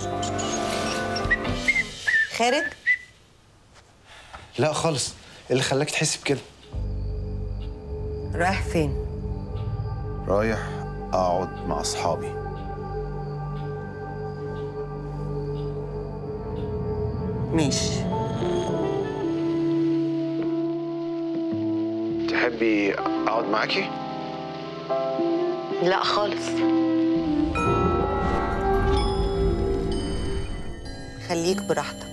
خارج لا خالص ايه اللي خلاك تحسي بكده رايح فين رايح اقعد مع اصحابي ماشي تحبي اقعد معاكي لا خالص خليك براحتك